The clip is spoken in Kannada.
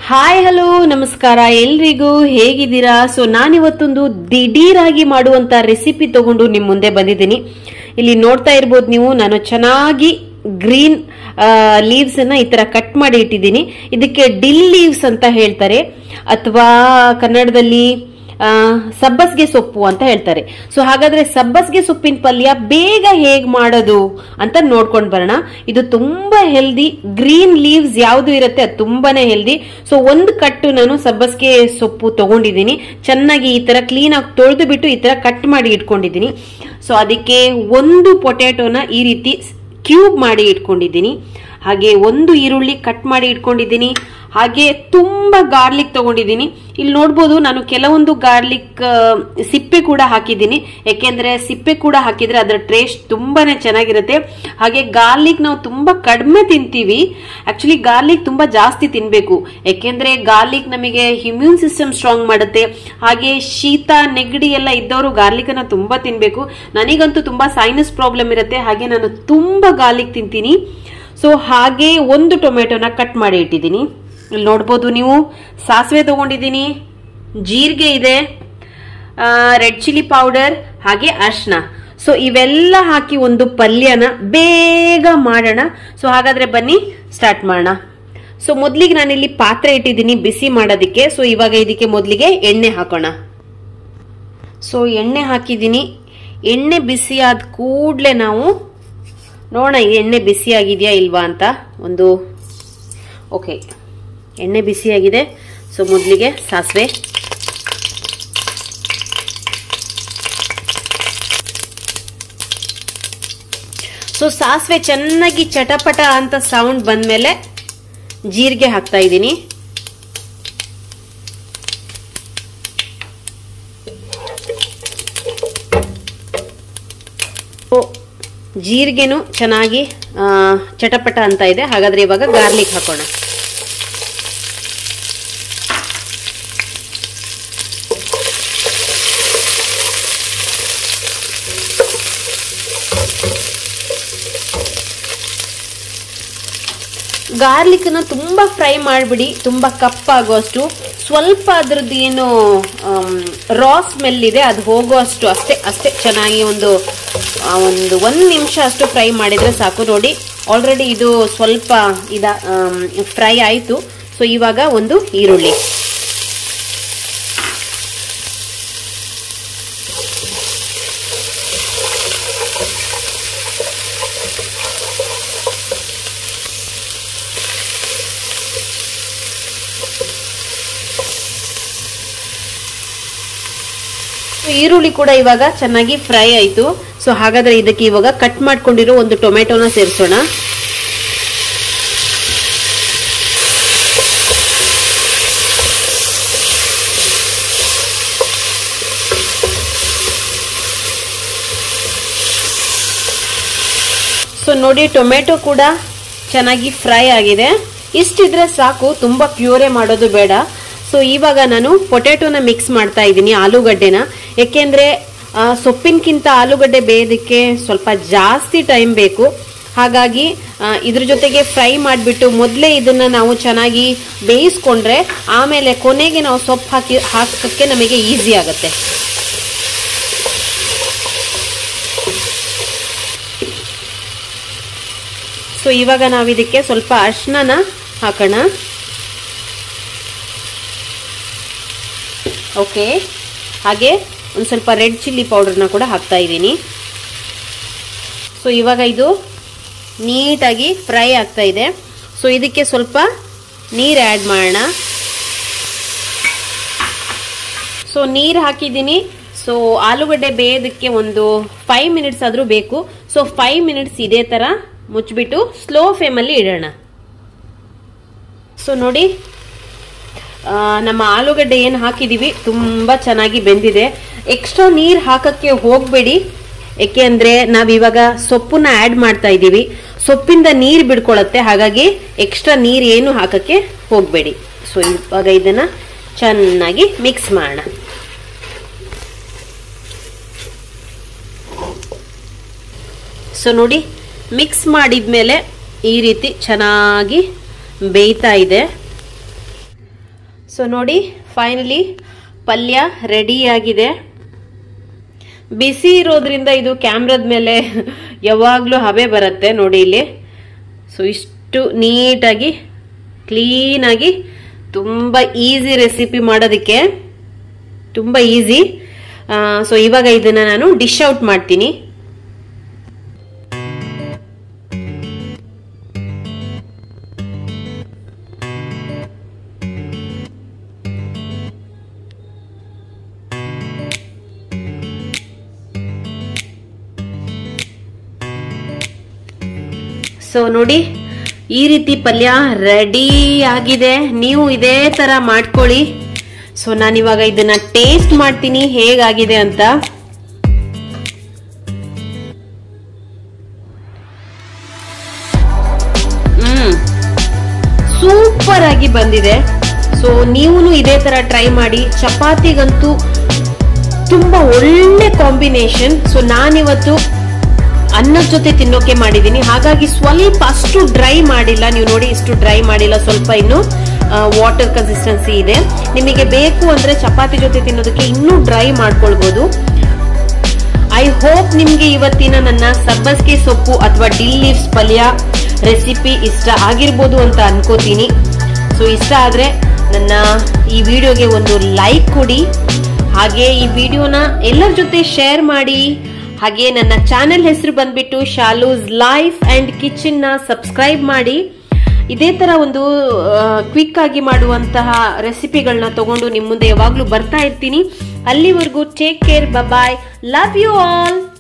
ಹಾಯ್ ಹಲೋ ನಮಸ್ಕಾರ ಎಲ್ರಿಗೂ ಹೇಗಿದ್ದೀರಾ ಸೊ ನಾನಿವತ್ತೊಂದು ದಿಢೀರಾಗಿ ಮಾಡುವಂತ ರೆಸಿಪಿ ತಗೊಂಡು ನಿಮ್ ಮುಂದೆ ಬಂದಿದ್ದೀನಿ ಇಲ್ಲಿ ನೋಡ್ತಾ ಇರ್ಬೋದು ನೀವು ನಾನು ಚೆನ್ನಾಗಿ ಗ್ರೀನ್ ಲೀವ್ಸ್ ಅನ್ನ ಈ ತರ ಕಟ್ ಮಾಡಿ ಇಟ್ಟಿದ್ದೀನಿ ಇದಕ್ಕೆ ಡಿಲ್ ಲೀವ್ಸ್ ಅಂತ ಹೇಳ್ತಾರೆ ಅಥವಾ ಕನ್ನಡದಲ್ಲಿ ಆ, ಸಬ್ಬಸ್ಗೆ ಸೊಪ್ಪು ಅಂತ ಹೇಳ್ತಾರೆ ಸೊ ಹಾಗಾದ್ರೆ ಸಬ್ಬಸ್ಗೆ ಸೊಪ್ಪಿನ ಪಲ್ಯ ಬೇಗ ಹೇಗ್ ಮಾಡೋದು ಅಂತ ನೋಡ್ಕೊಂಡ್ ಬರೋಣ ಇದು ತುಂಬಾ ಹೆಲ್ದಿ ಗ್ರೀನ್ ಲೀವ್ಸ್ ಯಾವ್ದು ಇರುತ್ತೆ ಅದು ತುಂಬಾನೇ ಹೆಲ್ದಿ ಸೊ ಒಂದು ಕಟ್ಟು ನಾನು ಸಬ್ಬಸ್ಗೆ ಸೊಪ್ಪು ತಗೊಂಡಿದ್ದೀನಿ ಚೆನ್ನಾಗಿ ಈ ತರ ಕ್ಲೀನ್ ಆಗಿ ತೊಳೆದು ಬಿಟ್ಟು ಈ ತರ ಕಟ್ ಮಾಡಿ ಇಟ್ಕೊಂಡಿದ್ದೀನಿ ಸೊ ಅದಕ್ಕೆ ಒಂದು ಪೊಟ್ಯಾಟೋನ ಈ ರೀತಿ ಕ್ಯೂಬ್ ಮಾಡಿ ಇಟ್ಕೊಂಡಿದ್ದೀನಿ ಹಾಗೆ ಒಂದು ಈರುಳ್ಳಿ ಕಟ್ ಮಾಡಿ ಇಟ್ಕೊಂಡಿದ್ದೀನಿ ಹಾಗೆ ತುಂಬಾ ಗಾರ್ಲಿಕ್ ತಗೊಂಡಿದ್ದೀನಿ ಇಲ್ಲಿ ನೋಡ್ಬೋದು ನಾನು ಕೆಲವೊಂದು ಗಾರ್ಲಿಕ್ ಸಿಪ್ಪೆ ಕೂಡ ಹಾಕಿದ್ದೀನಿ ಯಾಕೆಂದ್ರೆ ಸಿಪ್ಪೆ ಕೂಡ ಹಾಕಿದ್ರೆ ಅದರ ಟೇಸ್ಟ್ ತುಂಬಾನೇ ಚೆನ್ನಾಗಿರುತ್ತೆ ಹಾಗೆ ಗಾರ್ಲಿಕ್ ನಾವು ತುಂಬಾ ಕಡಿಮೆ ತಿಂತೀವಿ ಆಕ್ಚುಲಿ ಗಾರ್ಲಿಕ್ ತುಂಬಾ ಜಾಸ್ತಿ ತಿನ್ಬೇಕು ಯಾಕೆಂದ್ರೆ ಗಾರ್ಲಿಕ್ ನಮಗೆ ಇಮ್ಯೂನ್ ಸಿಸ್ಟಮ್ ಸ್ಟ್ರಾಂಗ್ ಮಾಡುತ್ತೆ ಹಾಗೆ ಶೀತ ನೆಗಡಿ ಎಲ್ಲ ಇದ್ದವರು ಗಾರ್ಲಿಕ್ ಅನ್ನ ತುಂಬಾ ತಿನ್ಬೇಕು ನನಗಂತೂ ತುಂಬಾ ಸೈನಸ್ ಪ್ರಾಬ್ಲಮ್ ಇರುತ್ತೆ ಹಾಗೆ ನಾನು ತುಂಬಾ ಗಾರ್ಲಿಕ್ ತಿಂತೀನಿ ಸೊ ಹಾಗೆ ಒಂದು ಟೊಮೆಟೊನ ಕಟ್ ಮಾಡಿ ಇಟ್ಟಿದ್ದೀನಿ ಇಲ್ಲಿ ನೋಡ್ಬೋದು ನೀವು ಸಾಸಿವೆ ತಗೊಂಡಿದ್ದೀನಿ ಜೀರಿಗೆ ಇದೆ ರೆಡ್ ಚಿಲ್ಲಿ ಪೌಡರ್ ಹಾಗೆ ಅರ್ಶನ ಸೊ ಇವೆಲ್ಲ ಹಾಕಿ ಒಂದು ಪಲ್ಯನ ಬೇಗ ಮಾಡೋಣ ಸೊ ಹಾಗಾದ್ರೆ ಬನ್ನಿ ಸ್ಟಾರ್ಟ್ ಮಾಡೋಣ ಸೊ ಮೊದಲಿಗೆ ನಾನಿಲ್ಲಿ ಪಾತ್ರೆ ಇಟ್ಟಿದ್ದೀನಿ ಬಿಸಿ ಮಾಡೋದಕ್ಕೆ ಸೊ ಇವಾಗ ಇದಕ್ಕೆ ಮೊದಲಿಗೆ ಎಣ್ಣೆ ಹಾಕೋಣ ಸೊ ಎಣ್ಣೆ ಹಾಕಿದ್ದೀನಿ ಎಣ್ಣೆ ಬಿಸಿ ಆದ ಕೂಡಲೇ ನಾವು ನೋಡೋಣ ಎಣ್ಣೆ ಬಿಸಿ ಆಗಿದೆಯಾ ಇಲ್ವಾ ಅಂತ ಒಂದು ಓಕೆ ಎಣ್ಣೆ ಬಿಸಿಯಾಗಿದೆ ಸೊ ಮೊದಲಿಗೆ ಸಾಸಿವೆ ಸೊ ಸಾಸಿವೆ ಚೆನ್ನಾಗಿ ಚಟಪಟ ಅಂತ ಸೌಂಡ್ ಬಂದ್ಮೇಲೆ ಜೀರಿಗೆ ಹಾಕ್ತಾ ಇದ್ದೀನಿ ಸೊ ಜೀರಿಗೆನು ಚೆನ್ನಾಗಿ ಆ, ಚಟಪಟ ಅಂತ ಇದೆ ಹಾಗಾದ್ರೆ ಇವಾಗ ಗಾರ್ಲಿಕ್ ಹಾಕೋಣ ಗಾರ್ಲಿಕ್ನ ತುಂಬಾ ಫ್ರೈ ಮಾಡಿಬಿಡಿ ತುಂಬಾ ಕಪ್ಪಾಗುವಷ್ಟು ಸ್ವಲ್ಪ ಅದ್ರದ್ದು ಏನು ರಾ ಸ್ಮೆಲ್ ಇದೆ ಅದು ಹೋಗುವಷ್ಟು ಅಷ್ಟೇ ಅಷ್ಟೇ ಚೆನ್ನಾಗಿ ಒಂದು ಆ, ಒಂದು ಒಂದು ನಿಮಿಷ ಅಷ್ಟು ಫ್ರೈ ಮಾಡಿದ್ರೆ ಸಾಕು ನೋಡಿ ಆಲ್ರೆಡಿ ಇದು ಸ್ವಲ್ಪ ಇದ ಫ್ರೈ ಆಯಿತು ಸೊ ಇವಾಗ ಒಂದು ಈರುಳ್ಳಿ ಸೊ ಈರುಳ್ಳಿ ಕೂಡ ಇವಾಗ ಚೆನ್ನಾಗಿ ಫ್ರೈ ಆಯಿತು ಸೊ ಹಾಗಾದ್ರೆ ಇದಕ್ಕೆ ಇವಾಗ ಕಟ್ ಮಾಡ್ಕೊಂಡಿರೋ ಒಂದು ಟೊಮೆಟೊನ ಸೇರಿಸೋಣ ಸೊ ನೋಡಿ ಟೊಮೆಟೊ ಕೂಡ ಚೆನ್ನಾಗಿ ಫ್ರೈ ಆಗಿದೆ ಇಷ್ಟಿದ್ರೆ ಸಾಕು ತುಂಬಾ ಪ್ಯೂರೇ ಮಾಡೋದು ಬೇಡ ಸೊ ಇವಾಗ ನಾನು ಪೊಟ್ಯಾಟೊನ ಮಿಕ್ಸ್ ಮಾಡ್ತಾ ಇದ್ದೀನಿ ಆಲೂಗಡ್ಡೆನ ಯಾಕೆಂದ್ರೆ ಆ, ಸೊಪ್ಪಿನಕ್ಕಿಂತ ಆಲೂಗಡ್ಡೆ ಬೇಯೋದಕ್ಕೆ ಸ್ವಲ್ಪ ಜಾಸ್ತಿ ಟೈಮ್ ಬೇಕು ಹಾಗಾಗಿ ಆ, ಇದ್ರ ಜೊತೆಗೆ ಫ್ರೈ ಮಾಡಿಬಿಟ್ಟು ಮೊದಲೇ ಇದನ್ನ ನಾವು ಚೆನ್ನಾಗಿ ಬೇಯಿಸ್ಕೊಂಡ್ರೆ ಆಮೇಲೆ ಕೊನೆಗೆ ನಾವು ಸೊಪ್ಪು ಹಾಕಿ ಹಾಕಕ್ಕೆ ನಮಗೆ ಈಸಿ ಆಗುತ್ತೆ ಸೊ ಇವಾಗ ನಾವು ಇದಕ್ಕೆ ಸ್ವಲ್ಪ ಅರ್ಶಿನ ಹಾಕೋಣ ಓಕೆ ಹಾಗೆ ಒಂದು ಸ್ವಲ್ಪ ರೆಡ್ ಚಿಲ್ಲಿ ಪೌಡರ್ನ ಕೂಡ ಹಾಕ್ತಾ ಇದ್ದೀನಿ ಸೊ ಇವಾಗ ಇದು ನೀಟಾಗಿ ಫ್ರೈ ಆಗ್ತಾ ಇದೆ ಸೊ ಇದಕ್ಕೆ ಸ್ವಲ್ಪ ನೀರು ಆ್ಯಡ್ ಮಾಡೋಣ ಸೊ ನೀರು ಹಾಕಿದ್ದೀನಿ ಸೊ ಆಲೂಗಡ್ಡೆ ಬೇಯೋದಕ್ಕೆ ಒಂದು ಫೈವ್ ಮಿನಿಟ್ಸ್ ಆದರೂ ಬೇಕು ಸೊ ಫೈವ್ ಮಿನಿಟ್ಸ್ ಇದೇ ಥರ ಮುಚ್ಚಿಬಿಟ್ಟು ಸ್ಲೋ ಫ್ಲೇಮಲ್ಲಿ ಇಡೋಣ ಸೊ ನೋಡಿ ಆ, ನಮ್ಮ ಆಲೂಗಡ್ಡೆ ಏನು ಹಾಕಿದೀವಿ ತುಂಬಾ ಚೆನ್ನಾಗಿ ಬೆಂದಿದೆ ಎಕ್ಸ್ಟ್ರಾ ನೀರು ಹಾಕಕ್ಕೆ ಹೋಗಬೇಡಿ ಏಕೆ ಅಂದ್ರೆ ನಾವಿವಾಗ ಸೊಪ್ಪನ್ನ ಆ್ಯಡ್ ಮಾಡ್ತಾ ಇದ್ದೀವಿ ಸೊಪ್ಪಿಂದ ನೀರು ಬಿಡ್ಕೊಳತ್ತೆ ಹಾಗಾಗಿ ಎಕ್ಸ್ಟ್ರಾ ನೀರು ಏನು ಹಾಕಕ್ಕೆ ಹೋಗಬೇಡಿ ಸೊ ಇವಾಗ ಇದನ್ನ ಚೆನ್ನಾಗಿ ಮಿಕ್ಸ್ ಮಾಡೋಣ ಸೊ ನೋಡಿ ಮಿಕ್ಸ್ ಮಾಡಿದ್ಮೇಲೆ ಈ ರೀತಿ ಚೆನ್ನಾಗಿ ಬೇಯ್ತಾ ಇದೆ ಸೊ ನೋಡಿ ಫೈನಲಿ ಪಲ್ಯ ರೆಡಿ ಆಗಿದೆ ಬಿಸಿ ಇರೋದ್ರಿಂದ ಇದು ಕ್ಯಾಮ್ರಾದ ಮೇಲೆ ಯಾವಾಗಲೂ ಹಬೆ ಬರುತ್ತೆ ನೋಡಿ ಇಲ್ಲಿ ಸೊ ಇಷ್ಟು ನೀಟಾಗಿ ಕ್ಲೀನಾಗಿ ತುಂಬ ಈಸಿ ರೆಸಿಪಿ ಮಾಡೋದಕ್ಕೆ ತುಂಬ ಈಸಿ ಸೊ ಇವಾಗ ಇದನ್ನ ನಾನು ಡಿಶ್ ಔಟ್ ಮಾಡ್ತೀನಿ ಸೊ ನೋಡಿ ಈ ರೀತಿ ಪಲ್ಯ ರೆಡಿ ಆಗಿದೆ ನೀವು ಇದೇ ತರ ಮಾಡ್ಕೊಳ್ಳಿ ಸೊ ನಾನಿವಾಗ ಇದನ್ನ ಟೇಸ್ಟ್ ಮಾಡ್ತೀನಿ ಹೇಗಾಗಿದೆ ಅಂತ ಹ್ಮ್ ಸೂಪರ್ ಆಗಿ ಬಂದಿದೆ ಸೊ ನೀವು ಇದೇ ತರ ಟ್ರೈ ಮಾಡಿ ಚಪಾತಿಗಂತೂ ತುಂಬಾ ಒಳ್ಳೆ ಕಾಂಬಿನೇಷನ್ ಸೊ ನಾನಿವತ್ತು ಅನ್ನದ ಜೊತೆ ತಿನ್ನೋಕೆ ಮಾಡಿದ್ದೀನಿ ಹಾಗಾಗಿ ಸ್ವಲ್ಪ ಅಷ್ಟು ಡ್ರೈ ಮಾಡಿಲ್ಲ ನೀವು ನೋಡಿ ಇಷ್ಟು ಡ್ರೈ ಮಾಡಿಲ್ಲ ಸ್ವಲ್ಪ ಇನ್ನು ವಾಟರ್ ಕನ್ಸಿಸ್ಟೆನ್ಸಿ ಇದೆ ನಿಮಗೆ ಬೇಕು ಅಂದ್ರೆ ಚಪಾತಿ ಜೊತೆ ತಿನ್ನೋದಕ್ಕೆ ಇನ್ನೂ ಡ್ರೈ ಮಾಡ್ಕೊಳ್ಬಹುದು ಐ ಹೋಪ್ ನಿಮ್ಗೆ ಇವತ್ತಿನ ನನ್ನ ಸಬ್ಬಸ್ಗೆ ಸೊಪ್ಪು ಅಥವಾ ಡಿಲ್ ಲೀವ್ಸ್ ಪಲ್ಯ ರೆಸಿಪಿ ಇಷ್ಟ ಆಗಿರ್ಬೋದು ಅಂತ ಅನ್ಕೋತೀನಿ ಸೊ ಇಷ್ಟ ಆದ್ರೆ ನನ್ನ ಈ ವಿಡಿಯೋಗೆ ಒಂದು ಲೈಕ್ ಕೊಡಿ ಹಾಗೆ ಈ ವಿಡಿಯೋನ ಎಲ್ಲರ ಜೊತೆ ಶೇರ್ ಮಾಡಿ ಹಾಗೆ ನನ್ನ ಚಾನೆಲ್ ಹೆಸರು ಬಂದ್ಬಿಟ್ಟು ಶಾಲೂಸ್ ಲೈಫ್ ಅಂಡ್ ಕಿಚನ್ ನ ಸಬ್ಸ್ಕ್ರೈಬ್ ಮಾಡಿ ಇದೇ ತರ ಒಂದು ಕ್ವಿಕ್ ಆಗಿ ಮಾಡುವಂತಹ ರೆಸಿಪಿಗಳನ್ನ ತಗೊಂಡು ನಿಮ್ ಮುಂದೆ ಯಾವಾಗ್ಲೂ ಬರ್ತಾ ಇರ್ತೀನಿ ಅಲ್ಲಿವರೆಗೂ take care bye love you all